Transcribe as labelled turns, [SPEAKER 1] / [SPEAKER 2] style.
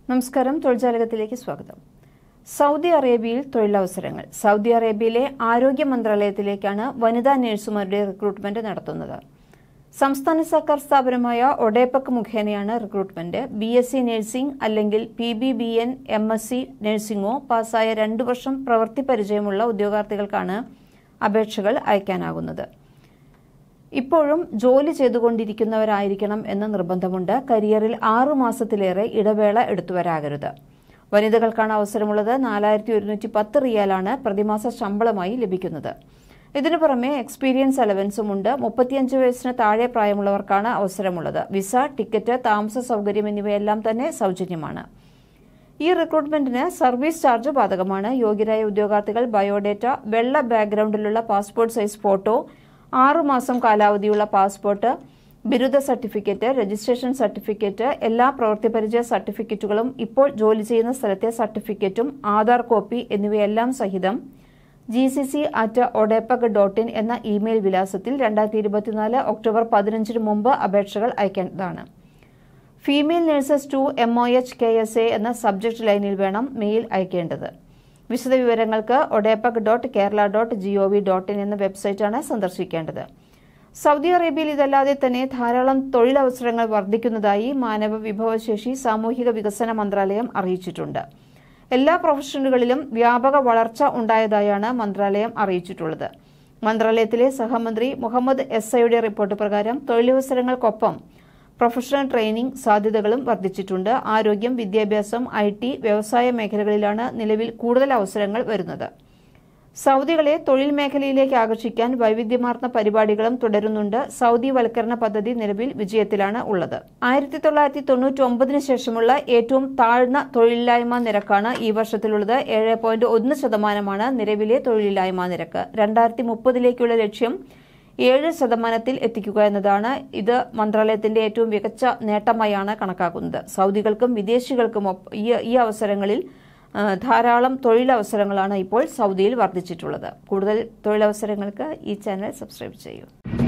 [SPEAKER 1] നമസ്കാരം തൊഴിൽജാലകത്തിലേക്ക് സ്വാഗതം സൗദി അറേബ്യയിൽ തൊഴിലവസരങ്ങൾ സൗദി അറേബ്യയിലെ ആരോഗ്യ മന്ത്രാലയത്തിലേക്കാണ് വനിതാ നഴ്സുമാരുടെ റിക്രൂട്ട്മെന്റ് നടത്തുന്നത് സംസ്ഥാന സർക്കാർ സ്ഥാപനമായ ഒഡേപക് മുഖേനയാണ് recruitment B S C nursing അല്ലെങ്കിൽ P B B N M S C നഴ്സിംഗോ പാസ്സായ രണ്ടു വർഷം പ്രവൃത്തി പരിചയമുള്ള ഉദ്യോഗാർത്ഥികൾക്കാണ് അപേക്ഷകൾ അയക്കാനാകുന്നത് ഇപ്പോഴും ജോലി ചെയ്തുകൊണ്ടിരിക്കുന്നവരായിരിക്കണം എന്ന നിർബന്ധമുണ്ട് കരിയറിൽ ആറു മാസത്തിലേറെ ഇടവേള എടുത്തുവരാകരുത് വനിതകൾക്കാണ് അവസരമുള്ളത് നാലായിരത്തി ഒരുന്നൂറ്റി പത്ത് റിയാലാണ് പ്രതിമാസ ശമ്പളമായി ലഭിക്കുന്നത് ഇതിനു പുറമെ എക്സ്പീരിയൻസ് അലവൻസും ഉണ്ട് മുപ്പത്തിയഞ്ച് വയസ്സിന് താഴെ പ്രായമുള്ളവർക്കാണ് അവസരമുള്ളത് വിസ ടിക്കറ്റ് താമസ സൗകര്യം എന്നിവയെല്ലാം തന്നെ സൗജന്യമാണ് ഈ റിക്രൂട്ട്മെന്റിന് സർവീസ് ചാർജ് ബാധകമാണ് യോഗ്യരായ ഉദ്യോഗാർത്ഥികൾ ബയോഡേറ്റ വെള്ള ബാക്ക്ഗ്രൌണ്ടിലുള്ള പാസ്പോർട്ട് സൈസ് ഫോട്ടോ ആറുമാസം കാലാവധിയുള്ള പാസ്പോർട്ട് ബിരുദ സർട്ടിഫിക്കറ്റ് രജിസ്ട്രേഷൻ സർട്ടിഫിക്കറ്റ് എല്ലാ പ്രവൃത്തി പരിചയ സർട്ടിഫിക്കറ്റുകളും ഇപ്പോൾ ജോലി ചെയ്യുന്ന സ്ഥലത്തെ സർട്ടിഫിക്കറ്റും ആധാർ കോപ്പി എന്നിവയെല്ലാം സഹിതം G C C at ODEPC dot in എന്ന ഇമെയിൽ വിലാസത്തിൽ രണ്ടായിരത്തി ഇരുപത്തിനാല് ഒക്ടോബർ പതിനഞ്ചിന് മുമ്പ് അപേക്ഷകൾ അയക്കേണ്ടതാണ് female nurses to M O H K S A എന്ന സബ്ജക്ട് ലൈനിൽ വേണം മെയിൽ അയക്കേണ്ടത് വിശദവിവരങ്ങൾക്ക് ODEPC dot Kerala dot G O V dot in എന്ന വെബ്സൈറ്റാണ് സന്ദർശിക്കേണ്ടത് സൗദി അറേബ്യയിൽ ഇതല്ലാതെ തന്നെ ധാരാളം തൊഴിലവസരങ്ങൾ വർദ്ധിക്കുന്നതായി മാനവ വിഭവശേഷി സാമൂഹിക വികസന മന്ത്രാലയം അറിയിച്ചിട്ടുണ്ട് എല്ലാ പ്രൊഫഷനുകളിലും വ്യാപക വളർച്ച ഉണ്ടായതായാണ് മന്ത്രാലയം അറിയിച്ചിട്ടുള്ളത് മന്ത്രാലയത്തിലെ സഹമന്ത്രി മുഹമ്മദ് എസ് ഐയുടെ റിപ്പോർട്ട് പ്രകാരം തൊഴിലവസരങ്ങൾക്കൊപ്പം പ്രൊഫഷണൽ ട്രെയിനിംഗ് സാധ്യതകളും വർദ്ധിച്ചിട്ടുണ്ട് ആരോഗ്യം വിദ്യാഭ്യാസം ഐ ടി വ്യവസായ മേഖലകളിലാണ് നിലവിൽ കൂടുതൽ അവസരങ്ങൾ വരുന്നത് സൗദികളെ തൊഴിൽ മേഖലയിലേക്ക് ആകർഷിക്കാൻ വൈവിധ്യമാർന്ന പരിപാടികളും തുടരുന്നുണ്ട് സൗദി വൽക്കരണ പദ്ധതി നിലവിൽ വിജയത്തിലാണ് ഉള്ളത് ആയിരത്തി തൊള്ളായിരത്തി തൊണ്ണൂറ്റി ഒമ്പതിന് ശേഷമുള്ള ഏറ്റവും താഴ്ന്ന തൊഴിലില്ലായ്മ നിരക്കാണ് ഈ വർഷത്തിലുള്ളത് ഏഴ് പോയിന്റ് ഒന്ന് ശതമാനമാണ് നിലവിലെ തൊഴിലില്ലായ്മ നിരക്ക് രണ്ടായിരത്തി മുപ്പതിലേക്കുള്ള ലക്ഷ്യം ഏഴ് ശതമാനത്തിൽ എത്തിക്കുക എന്നതാണ് ഇത് മന്ത്രാലയത്തിന്റെ ഏറ്റവും മികച്ച നേട്ടമായാണ് കണക്കാക്കുന്നത് സൗദികൾക്കും വിദേശികൾക്കും ഈ അവസരങ്ങളിൽ ധാരാളം തൊഴിലവസരങ്ങളാണ് ഇപ്പോൾ സൗദിയിൽ വർദ്ധിച്ചിട്ടുള്ളത് കൂടുതൽ തൊഴിലവസരങ്ങൾക്ക് ഈ ചാനൽ സബ്സ്ക്രൈബ് ചെയ്യൂ